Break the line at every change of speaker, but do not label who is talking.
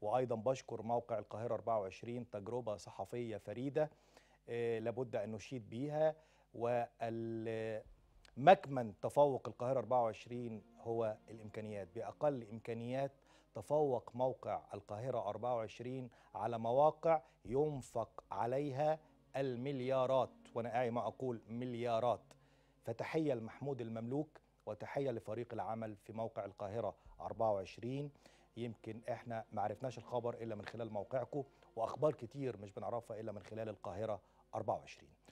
وايضا بشكر موقع القاهره 24 تجربه صحفيه فريده آه، لابد ان نشيد بيها ومكمن تفوق القاهره 24 هو الامكانيات باقل امكانيات تفوق موقع القاهره 24 على مواقع ينفق عليها المليارات وانا اعي ما اقول مليارات فتحيه لمحمود المملوك وتحيه لفريق العمل في موقع القاهره 24 يمكن احنا ما عرفناش الخبر الا من خلال موقعكم واخبار كتير مش بنعرفها الا من خلال القاهره 24